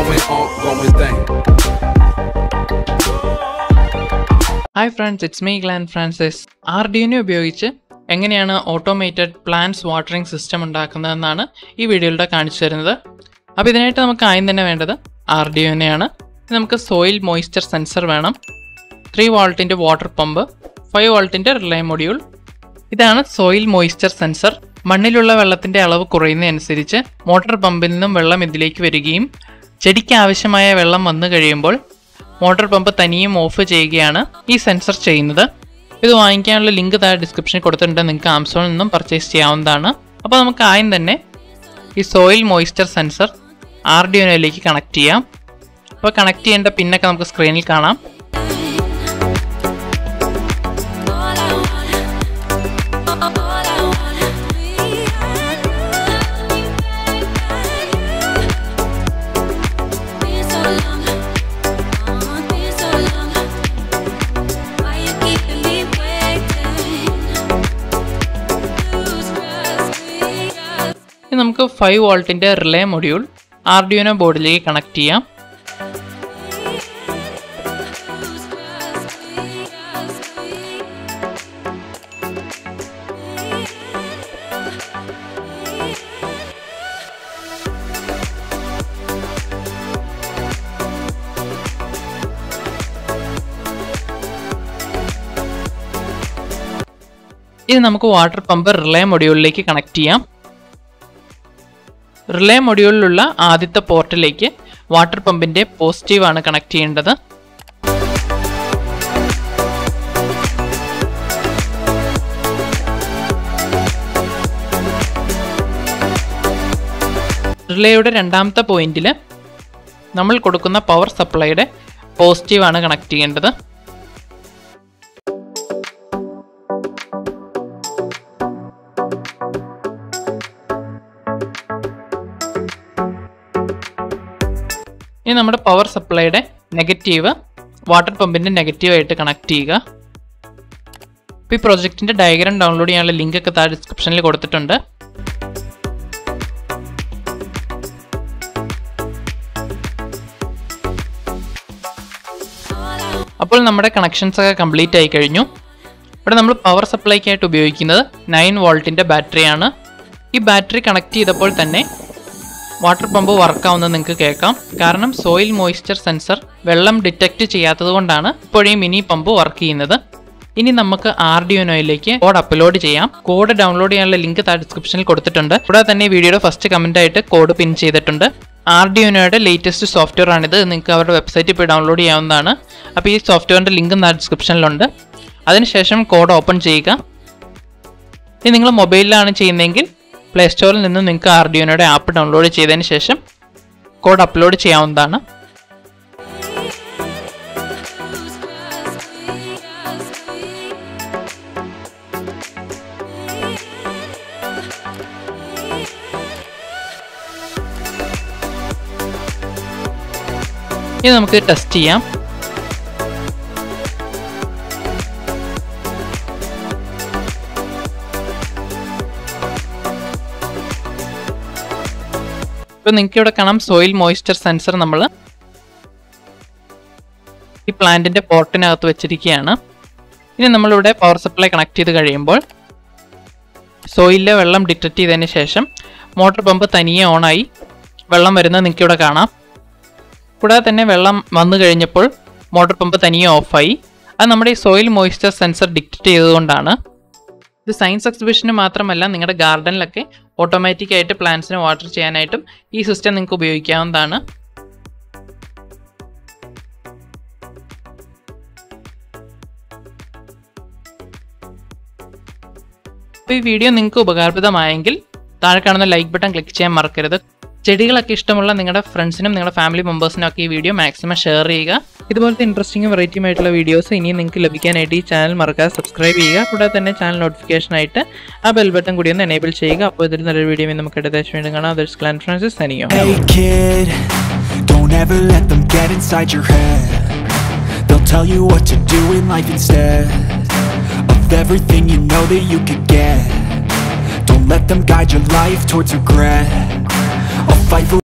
going on, going thing. Hi friends it's me Glen Francis ആർഡിയനെ ഉപയോഗിച്ച് എങ്ങനെയാണ് automated plants watering system ഉണ്ടാക്കുന്നതെന്നാണ് ഈ വീഡിയോയിലൂടെ കാണിച്ചു തരുന്നത് അപ്പോൾ ഇതിനായിട്ട് നമുക്ക് ആദ്യം തന്നെ വേണ്ടത് ആർഡിയോനെയാണ് നമുക്ക് സോയിൽ മോയ്സ്ചർ സെൻസർ വേണം ത്രീ വോൾട്ടിൻ്റെ വാട്ടർ പമ്പ് ഫൈവ് വോൾട്ടിൻ്റെ റിലേ മൊഡ്യൂൾ ഇതാണ് സോയിൽ മോയ്സ്ചർ സെൻസർ മണ്ണിലുള്ള വെള്ളത്തിൻ്റെ അളവ് കുറയുന്നതനുസരിച്ച് മോട്ടോർ പമ്പിൽ നിന്നും വെള്ളം ഇതിലേക്ക് വരികയും ചെടിക്ക് ആവശ്യമായ വെള്ളം വന്നു കഴിയുമ്പോൾ മോട്ടോർ പമ്പ് തനിയും ഓഫ് ചെയ്യുകയാണ് ഈ സെൻസർ ചെയ്യുന്നത് ഇത് വാങ്ങിക്കാനുള്ള ലിങ്ക് താഴെ ഡിസ്ക്രിപ്ഷനിൽ കൊടുത്തിട്ടുണ്ട് നിങ്ങൾക്ക് ആമസോണിൽ നിന്നും പർച്ചേസ് ചെയ്യാവുന്നതാണ് അപ്പോൾ നമുക്ക് ആദ്യം തന്നെ ഈ സോയിൽ മോയ്സ്ചർ സെൻസർ ആർഡിയോനയിലേക്ക് കണക്ട് ചെയ്യാം അപ്പോൾ കണക്ട് ചെയ്യേണ്ട പിന്നൊക്കെ നമുക്ക് സ്ക്രീനിൽ കാണാം All I wanna be Been so long, oh, been so long. Why you keeping me waiting? Lose trust, we just ഇനി നമുക്ക് ഫൈവ് വോൾട്ടിൻ്റെ റിലേ മൊഡ്യൂൾ ആർഡിയോനോ ബോർഡിലേക്ക് കണക്ട് ചെയ്യാം lose trust, we just ഇത് നമുക്ക് വാട്ടർ പമ്പ് റിലേ മൊഡ്യൂളിലേക്ക് connect ചെയ്യാം relay മൊഡ്യൂളിലുള്ള ആദ്യത്തെ പോർട്ടിലേക്ക് വാട്ടർ പമ്പിൻ്റെ പോസിറ്റീവ് ആണ് കണക്ട് ചെയ്യേണ്ടത് റിലേയുടെ രണ്ടാമത്തെ പോയിന്റിൽ നമ്മൾ കൊടുക്കുന്ന പവർ സപ്ലൈയുടെ പോസിറ്റീവ് ആണ് കണക്ട് ചെയ്യേണ്ടത് ഇനി നമ്മുടെ പവർ സപ്ലൈയുടെ നെഗറ്റീവ് വാട്ടർ പമ്പിൻ്റെ നെഗറ്റീവായിട്ട് കണക്ട് ചെയ്യുക ഇപ്പോൾ ഈ പ്രൊജക്റ്റിൻ്റെ ഡയഗ്രാം ഡൗൺലോഡ് ചെയ്യാനുള്ള ലിങ്ക് ഒക്കെ താഴെ ഡിസ്ക്രിപ്ഷനിൽ കൊടുത്തിട്ടുണ്ട് അപ്പോൾ നമ്മുടെ കണക്ഷൻസ് ഒക്കെ കംപ്ലീറ്റ് ആയി കഴിഞ്ഞു ഇവിടെ നമ്മൾ പവർ സപ്ലൈക്കായിട്ട് ഉപയോഗിക്കുന്നത് നയൻ വോൾട്ടിൻ്റെ ബാറ്ററിയാണ് ഈ ബാറ്ററി കണക്ട് ചെയ്തപ്പോൾ തന്നെ വാട്ടർ പമ്പ് വർക്കാവുന്നത് നിങ്ങൾക്ക് കേൾക്കാം കാരണം സോയിൽ മോയ്സ്ചർ സെൻസർ വെള്ളം ഡിറ്റക്റ്റ് ചെയ്യാത്തത് കൊണ്ടാണ് ഇപ്പോഴേ മിനി പമ്പ് വർക്ക് ചെയ്യുന്നത് ഇനി നമുക്ക് ആർഡിയോനോയിലേക്ക് കോഡ് അപ്ലോഡ് ചെയ്യാം കോഡ് ഡൗൺലോഡ് ചെയ്യാനുള്ള ലിങ്ക് താഴെ ഡിസ്ക്രിപ്ഷനിൽ കൊടുത്തിട്ടുണ്ട് കൂടാതെ തന്നെ വീഡിയോയുടെ ഫസ്റ്റ് കമന്റ് ആയിട്ട് കോഡ് പിൻ ചെയ്തിട്ടുണ്ട് ആർഡിയോനോയുടെ ലേറ്റസ്റ്റ് സോഫ്റ്റ്വെയർ ആണിത് നിങ്ങൾക്ക് അവരുടെ വെബ്സൈറ്റിൽ പോയി ഡൗൺലോഡ് ചെയ്യാവുന്നതാണ് അപ്പോൾ ഈ സോഫ്റ്റ്വെയറിൻ്റെ ലിങ്ക് താഴെ ഡിസ്ക്രിപ്ഷനിലുണ്ട് അതിനുശേഷം കോഡ് ഓപ്പൺ ചെയ്യുക ഇനി നിങ്ങൾ മൊബൈലിലാണ് ചെയ്യുന്നതെങ്കിൽ പ്ലേ സ്റ്റോറിൽ നിന്ന് നിങ്ങൾക്ക് ആർഡിയോനോയുടെ ആപ്പ് ഡൗൺലോഡ് ചെയ്തതിന് ശേഷം കോഡ് അപ്ലോഡ് ചെയ്യാവുന്നതാണ് lose trust, we just ഇനി നമുക്ക് ടെസ്റ്റ് ചെയ്യാം ഇപ്പൊ നിങ്ങൾക്ക് ഇവിടെ കാണാം സോയിൽ മോയ്സ്ചർ സെൻസർ നമ്മൾ ഈ പ്ലാന്റിന്റെ പോർട്ടിനകത്ത് വെച്ചിരിക്കുകയാണ് ഇനി നമ്മളിവിടെ പവർ സപ്ലൈ കണക്ട് ചെയ്ത് കഴിയുമ്പോൾ സോയിലിലെ വെള്ളം ഡിറ്റക്ട് ചെയ്തതിന് ശേഷം മോട്ടോർ പമ്പ് തനിയെ ഓണായി വെള്ളം വരുന്നത് നിങ്ങൾക്ക് ഇവിടെ കാണാം കൂടാതെ തന്നെ വെള്ളം വന്നു കഴിഞ്ഞപ്പോൾ മോട്ടോർ പമ്പ് തനിയെ ഓഫായി അത് നമ്മുടെ ഈ സോയിൽ മോയ്സ്ചർ സെൻസർ ഡിക്റ്റേറ്റ് ചെയ്തുകൊണ്ടാണ് ഇത് സയൻസ് എക്സിബിഷന് മാത്രമല്ല നിങ്ങളുടെ ഗാർഡനിലൊക്കെ ഓട്ടോമാറ്റിക് ആയിട്ട് പ്ലാന്റ്സിന് വാട്ടർ ചെയ്യാനായിട്ടും ഈ സിസ്റ്റം നിങ്ങൾക്ക് ഉപയോഗിക്കാവുന്നതാണ് അപ്പോൾ ഈ വീഡിയോ നിങ്ങൾക്ക് ഉപകാരപ്രദമായെങ്കിൽ താഴെ കാണുന്ന ലൈക്ക് ബട്ടൺ ക്ലിക്ക് ചെയ്യാൻ മറക്കരുത് ചെടികളൊക്കെ ഇഷ്ടമുള്ള നിങ്ങളുടെ ഫ്രണ്ട്സിനും നിങ്ങളുടെ ഫാമിലി മെമ്പേഴ്സിനും ഒക്കെ ഈ വീഡിയോ മാക്സിമം ഷെയർ ചെയ്യുക ഇതുപോലത്തെ ഇൻട്രസ്റ്റിംഗും വെറൈറ്റിയും ആയിട്ടുള്ള വീഡിയോസ് ഇനിയും നിങ്ങൾക്ക് ലഭിക്കാനായിട്ട് ഈ ചാനൽ മറക്കാതെ സബ്സ്ക്രൈബ് ചെയ്യുക കൂടാതെ തന്നെ ചാനൽ നോട്ടിഫിക്കേഷൻ ആയിട്ട് ആ ബെൽ ബട്ടൺ കൂടി ഒന്ന് എനേബിൾ ചെയ്യുക അപ്പോൾ ഇതിൽ നല്ലൊരു വീഡിയോ നമുക്ക് അടുത്ത വീണ്ടും കാണാം അതൊരു ക്ലാൻ ഫ്രാൻസിസ് സനിയോ Hey kid, don't ever let them get inside your head. They'll tell you what to do in life instead of everything you know that you could get. Don't let them guide your life towards regret. I'll fight for